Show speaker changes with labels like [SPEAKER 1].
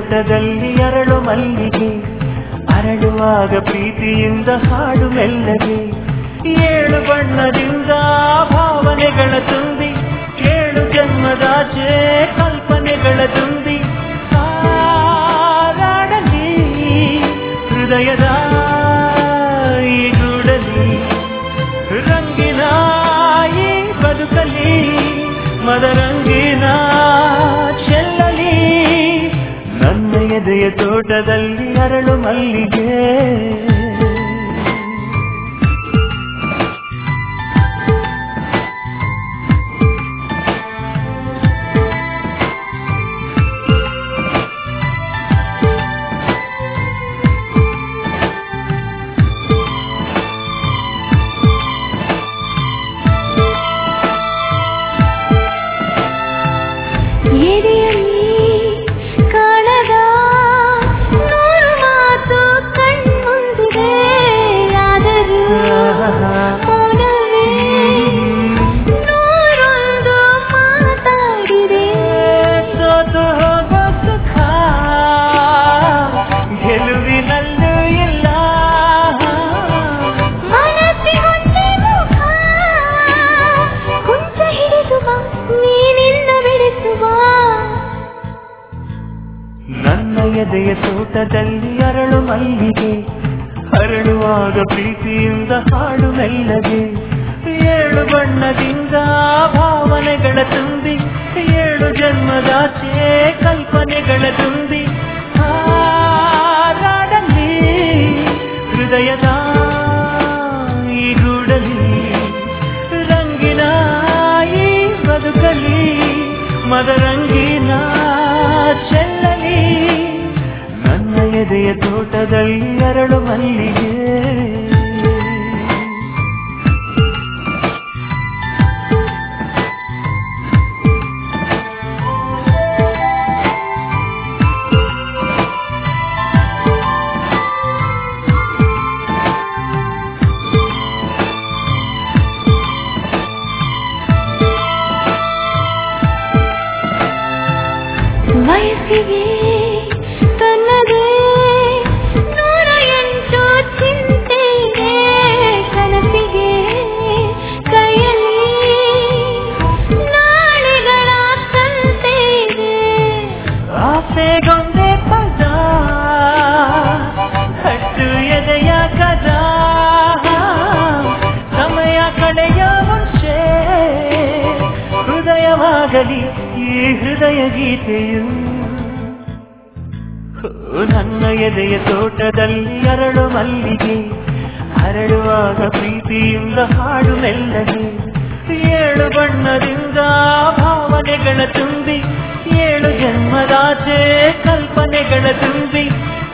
[SPEAKER 1] ತೋಟದಲ್ಲಿ ಅರಳು ಮಲ್ಲಿಗೆ ಅರಳುವಾಗ ಪ್ರೀತಿಯಿಂದ ಹಾಡು ಮೆಲ್ಲಗೆ ಏಳು ಬಣ್ಣದಿಂದ ಭಾವನೆಗಳ ತುಂಬಿ ಏಳು ಜನ್ಮದಾಚೆ ಕಲ್ಪನೆಗಳ ತುಂಬಿ ಹಾರಾಡಲಿ ಹೃದಯದ ಈ ಗೂಡಲಿ ರಂಗಿನ ಈ ಬದುಕಲಿ ಮದರಂಗಿನ ಚೆಲ್ಲಲಿ ನನ್ನ ಎದೆಯ ತೋಟದಲ್ಲಿ ಅರಳು ಮಲ್ಲಿಗೆ
[SPEAKER 2] ಎದೆಯಲ್ಲಿ ಕಾಣದ ನೂರು ಮಾತು ಕಣ್ಮುಂದಿದೆ ಆದರೂ ಮೌನವೇ ನೂರೊಂದು ಮಾತಾಡಿದೆ
[SPEAKER 1] ಸೋತು ಹೋಗೋ ಸುಖ ಗೆಲುವಿನಲ್ಲೂ ಇಲ್ಲ
[SPEAKER 2] ಮನಸ್ಸಿಗೊಂದೇ ಮುಖ ಕುಂಚ ಹಿಡಿಸುವ ನೀನಿಂದ ಬಿಡಿಸುವ
[SPEAKER 1] ನನ್ನ ಎದೆಯ ತೋಟದಲ್ಲಿ ಅರಳು ಮಲ್ಲಿಗೆ ಹರಡುವಾಗ ಪ್ರೀತಿಯಿಂದ ಹಾಡು ಮೆಲ್ಲಗೆ ಏಳು ಬಣ್ಣದಿಂದ ಭಾವನೆಗಳ ತುಂಬಿ ಏಳು ಜನ್ಮದಾಚೆ ಕಲ್ಪನೆಗಳ ತುಂಬಿ ಹಾರಾಡಲಿ ಹೃದಯದ ಈ ಗೂಡಲಿ ರಂಗಿನ ಈ ಬದುಕಲಿ ಮದರಂಗಿನ ಚೆಲ್ಲಲಿ ನನ್ನ ಎದೆಯ ತೋಟದಲ್ಲಿ ಅರಳು ಮಲ್ಲಿಗೆ
[SPEAKER 2] ವಯಸ್ಸಿಗೆ ತನ್ನದೇ ನೂರ ಎಂಟು ಚಿಂತೆ ಇದೆ ಕನಸಿಗೆ ಕೈಯಲ್ಲಿ ನಾಳೆಗಳ ಸಂತೆ ಇದೆ
[SPEAKER 1] ಆಸೆಗೊಂದೇ ಪದ ಹಟ್ಟು ಎದೆಯ ಕದ ಸಮಯ ಕಳೆಯ ಮುಂಚೆ ಹೃದಯವಾಗಲಿ ಈ ಹೃದಯ ಗೀತೆಯು ಓ, ನನ್ನ ಎದೆಯ ತೋಟದಲ್ಲಿ ಅರಳು ಮಲ್ಲಿಗೆ ಹರಡುವಾಗ ಪ್ರೀತಿಯಿಂದ ಹಾಡು ಮೆಲ್ಲಗೆ ಏಳು ಬಣ್ಣದಿಂದ ಭಾವನೆಗಳ ತುಂಬಿ ಏಳು ಜನ್ಮದಾಚೆ ಕಲ್ಪನೆಗಳ ತುಂಬಿ